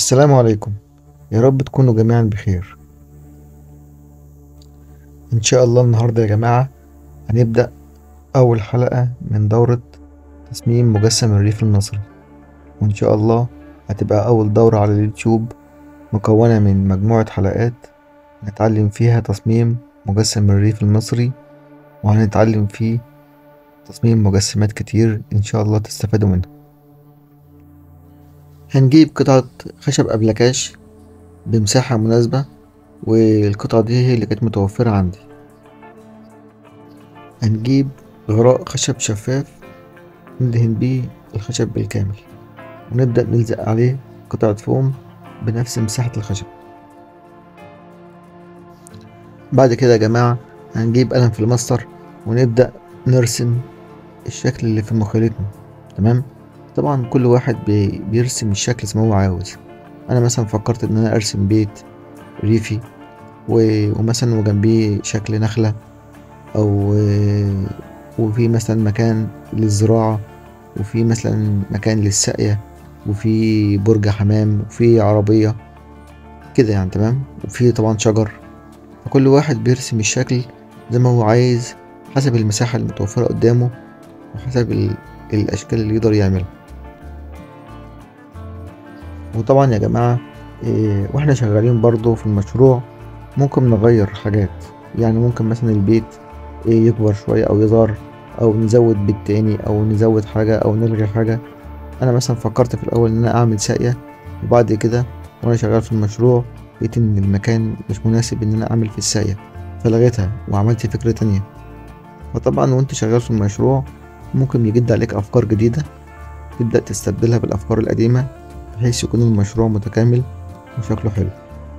السلام عليكم يا رب تكونوا جميعا بخير ان شاء الله النهارده يا جماعه هنبدا اول حلقه من دوره تصميم مجسم الريف المصري وان شاء الله هتبقى اول دوره على اليوتيوب مكونه من مجموعه حلقات نتعلم فيها تصميم مجسم الريف المصري وهنتعلم فيه تصميم مجسمات كتير ان شاء الله تستفادوا منها هنجيب قطعة خشب أبلكاش بمساحة مناسبة والقطعة دي هي اللي كانت متوفرة عندي هنجيب غراء خشب شفاف ندهن بيه الخشب بالكامل ونبدأ نلزق عليه قطعة فوم بنفس مساحة الخشب بعد كده يا جماعة هنجيب قلم في المسطر ونبدأ نرسم الشكل اللي في مخيلتنا تمام طبعا كل واحد بي بيرسم الشكل زي ما هو عاوز انا مثلا فكرت ان انا ارسم بيت ريفي و... ومثلا وجنبيه شكل نخلة او وفي مثلا مكان للزراعة وفي مثلا مكان للسقية وفي برج حمام وفي عربية كده يعني تمام وفي طبعا شجر فكل واحد بيرسم الشكل زي ما هو عايز حسب المساحة المتوفرة قدامه وحسب ال... الأشكال اللي يقدر يعملها وطبعا يا جماعة إيه واحنا شغالين برضو في المشروع ممكن نغير حاجات يعني ممكن مثلا البيت إيه يكبر شوية أو يصغر أو نزود بيت تاني أو نزود حاجة أو نلغي حاجة أنا مثلا فكرت في الأول إن أنا أعمل ساقية وبعد كده وأنا شغال في المشروع لقيت إن المكان مش مناسب إن أنا أعمل في الساقية فلغيتها وعملت فكرة تانية فطبعا وأنت شغال في المشروع ممكن يجد عليك أفكار جديدة تبدأ تستبدلها بالأفكار القديمة بحيث يكون المشروع متكامل وشكله حلو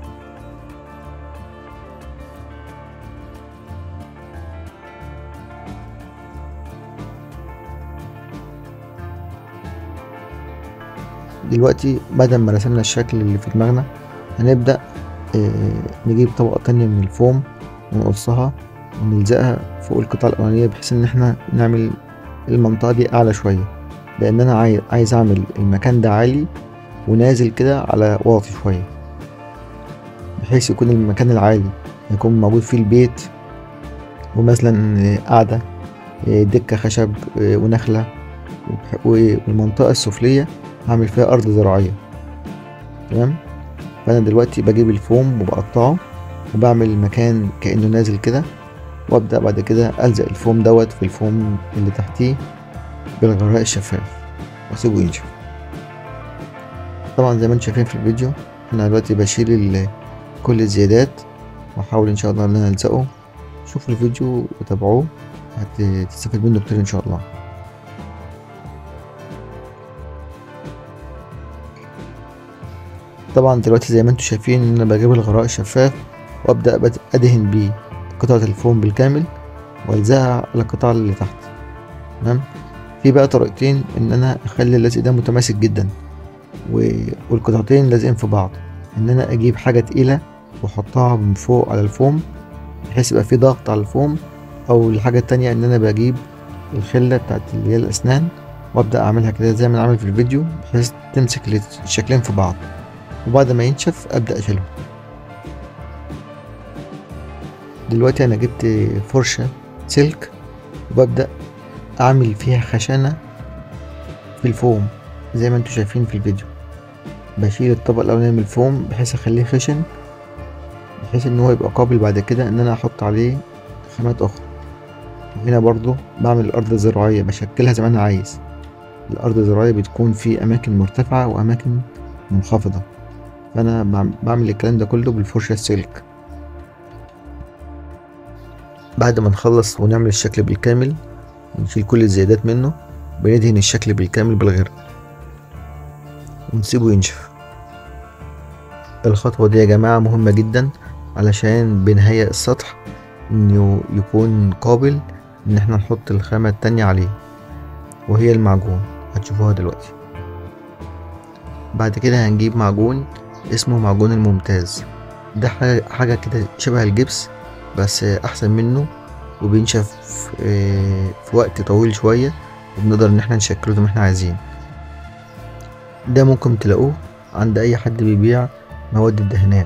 دلوقتي بعد ما رسمنا الشكل اللي في دماغنا هنبدأ نجيب طبقة تانية من الفوم ونقصها ونلزقها فوق القطعة الأولانية بحيث إن احنا نعمل المنطقة دي أعلى شوية لأن أنا عايز عايز أعمل المكان ده عالي ونازل كده على واطي شوية بحيث يكون المكان العالي يكون موجود فيه البيت ومثلا قاعدة دكة خشب ونخلة والمنطقة السفلية هعمل فيها أرض زراعية تمام فأنا دلوقتي بجيب الفوم وبقطعه وبعمل مكان كأنه نازل كده وأبدأ بعد كده ألزق الفوم دوت في الفوم اللي تحتيه بالغراء الشفاف وأسيبه ينشف طبعا زي ما انتم شايفين في الفيديو انا دلوقتي بشيل كل الزيادات واحاول ان شاء الله ان انا الزقه شوفوا الفيديو وتابعوه هتستفاد منه كتير ان شاء الله طبعا دلوقتي زي ما انتم شايفين ان انا بجيب الغراء الشفاف وابدا ادهن بيه قطعة الفوم بالكامل والزقها على القطعة اللي تحت تمام في بقى طريقتين ان انا اخلي اللزق ده متماسك جدا والقطعتين لازقين في بعض ان انا اجيب حاجة تقيلة واحطها من فوق على الفوم بحيث يبقى في ضغط على الفوم او الحاجة التانية ان انا بجيب الخلة بتاعت اللي هي الاسنان وابدأ اعملها كده زي ما انا عامل في الفيديو بحيث تمسك الشكلين في بعض وبعد ما ينشف ابدأ اشيلهم دلوقتي انا جبت فرشة سلك وببدأ اعمل فيها خشنة في الفوم زي ما انتم شايفين في الفيديو بشيل الطبقة الأولانية من الفوم بحيث أخليه خشن بحيث إن هو يبقى قابل بعد كده إن أنا أحط عليه خامات أخرى وهنا برضو بعمل الأرض الزراعية بشكلها زي ما أنا عايز الأرض الزراعية بتكون في أماكن مرتفعة وأماكن منخفضة فأنا بعمل الكلام ده كله بالفرشة السلك بعد ما نخلص ونعمل الشكل بالكامل ونشيل كل الزيادات منه بندهن الشكل بالكامل بالغير ونسيبه ينشف الخطوة دي يا جماعة مهمة جدا علشان بنهيئ السطح انه يكون قابل ان احنا نحط الخامة التانية عليه وهي المعجون هتشوفوها دلوقتي بعد كده هنجيب معجون اسمه معجون الممتاز ده حاجة كده شبه الجبس بس احسن منه وبينشف في وقت طويل شوية وبنقدر ان احنا نشكله زي ما احنا عايزين ده ممكن تلاقوه عند اي حد بيبيع مواد الدهانات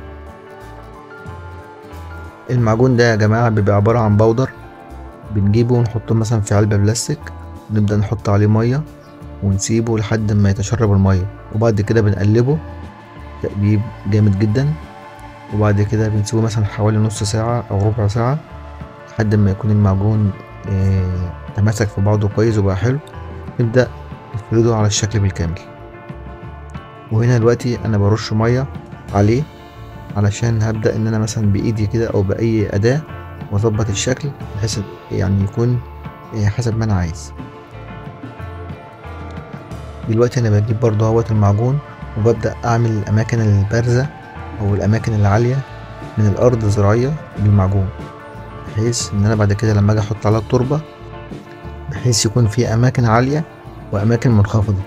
المعجون ده يا جماعة بيبقى عبارة عن بودر بنجيبه ونحطه مثلا في علبة بلاستيك نبدأ نحط عليه مية ونسيبه لحد ما يتشرب المية وبعد كده بنقلبه تقليب جامد جدا وبعد كده بنسيبه مثلا حوالي نص ساعة أو ربع ساعة لحد ما يكون المعجون آه، تماسك في بعضه كويس وبقى حلو نبدأ نفرده على الشكل بالكامل وهنا دلوقتي أنا برش مية عليه علشان هبدأ إن أنا مثلا بإيدي كده أو بأي أداة وأظبط الشكل بحيث يعني يكون آه، حسب ما أنا عايز دلوقتي أنا بجيب برضه اهوت المعجون وببدأ أعمل الأماكن البارزة أو الأماكن العالية من الأرض الزراعية بالمعجون بحيث إن أنا بعد كده لما أجي أحط عليها التربة بحيث يكون في أماكن عالية وأماكن منخفضة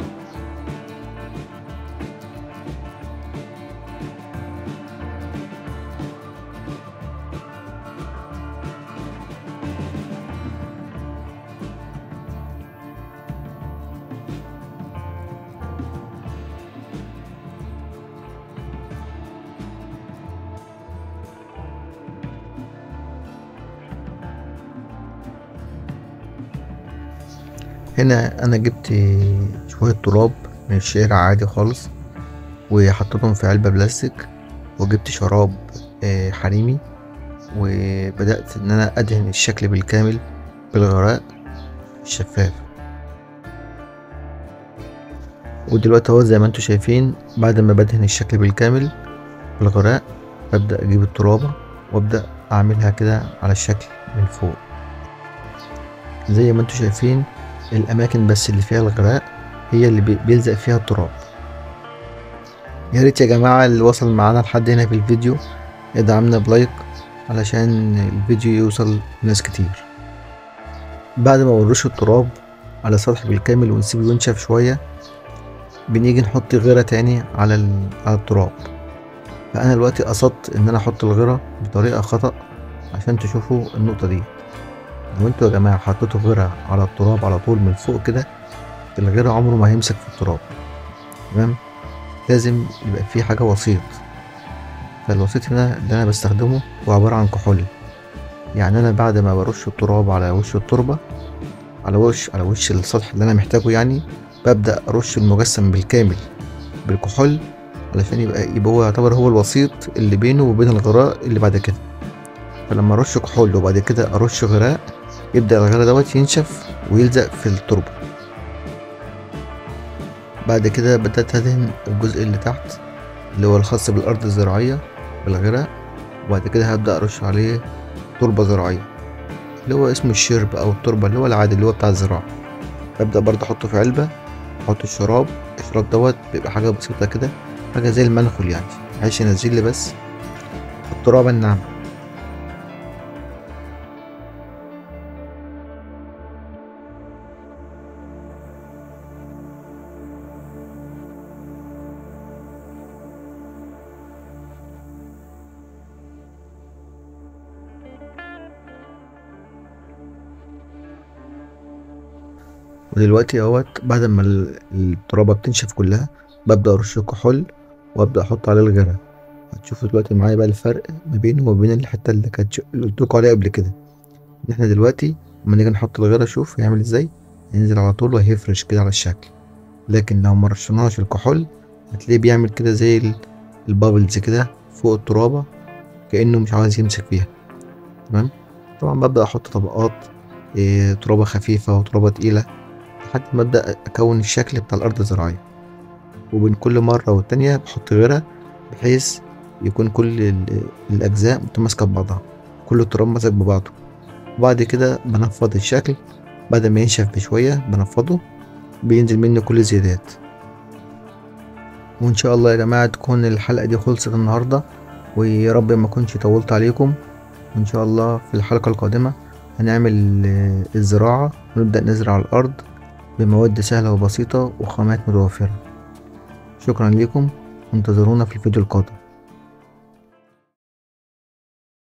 هنا انا جبت شوية تراب من الشارع عادي خالص وحطيتهم في علبة بلاستيك وجبت شراب آه، حريمي وبدأت ان انا ادهن الشكل بالكامل بالغراء الشفاف ودلوقتي اهو زي ما انتوا شايفين بعد ما بدهن الشكل بالكامل بالغراء ببدأ اجيب الترابة وابدأ اعملها كده على الشكل من فوق زي ما انتوا شايفين الأماكن بس اللي فيها الغراء هي اللي بيلزق فيها التراب يا ريت يا جماعة اللي وصل معانا لحد هنا في الفيديو يدعمنا بلايك علشان الفيديو يوصل لناس كتير بعد ما ونرش التراب على السطح بالكامل ونسيبه ينشف شوية بنيجي نحط غيرة تاني على, على التراب فأنا دلوقتي قصدت إن أنا أحط الغيرة بطريقة خطأ عشان تشوفوا النقطة دي لو انتوا يا جماعة حطيتوا غيرة على التراب على طول من فوق كده الغيرة عمره ما هيمسك في التراب تمام لازم يبقى في حاجة وسيط فالوسيط هنا اللي انا بستخدمه هو عبارة عن كحول يعني انا بعد ما برش التراب على وش التربة على وش على وش السطح اللي انا محتاجه يعني ببدأ ارش المجسم بالكامل بالكحول علشان يبقى يبقى هو يعتبر هو الوسيط اللي بينه وبين الغراء اللي بعد كده فلما ارش كحول وبعد كده ارش غراء يبدأ الغلاء دوت ينشف ويلزق في التربة بعد كده بدأت أدهن الجزء اللي تحت اللي هو الخاص بالأرض الزراعية بالغراء وبعد كده هبدأ أرش عليه تربة زراعية اللي هو اسمه الشرب أو التربة اللي هو العادي اللي هو بتاع الزراعة ببدأ برضه أحطه في علبة أحط الشراب الشراب دوت بيبقى حاجة بسيطة كده حاجة زي المنخل يعني بحيث ينزل لي بس الترابة الناعمة ودلوقتي اهوت بعد ما الترابة بتنشف كلها ببدأ ارش كحول وابدأ احط عليه الغرة هتشوفوا دلوقتي معايا بقى الفرق ما بينه وما بين الحتة اللي كانت اللي قلتلكوا عليها قبل كده ان احنا دلوقتي لما نيجي نحط الغرة شوف هيعمل ازاي هينزل على طول وهيفرش كده على الشكل لكن لو مرشناش الكحول هتلاقيه بيعمل كده زي البابلز كده فوق الترابة كأنه مش عاوز يمسك فيها تمام طبعا ببدأ احط طبقات إيه ترابة خفيفة وترابة تقيلة لحد ما ابدأ اكون الشكل بتاع الارض الزراعية وبين كل مرة والتانية بحط غيرها بحيث يكون كل الاجزاء متماسكة ببعضها كل التراب ماسك ببعضه وبعد كده بنفض الشكل بعد ما ينشف بشوية بنفضه بينزل منه كل الزيادات وان شاء الله يا جماعة تكون الحلقة دي خلصت النهاردة ويا رب ما اكونش طولت عليكم وان شاء الله في الحلقة القادمة هنعمل الزراعة ونبدأ نزرع الأرض بمواد سهلة وبسيطة وخامات متوفرة شكرا لكم وانتظرونا في الفيديو القادم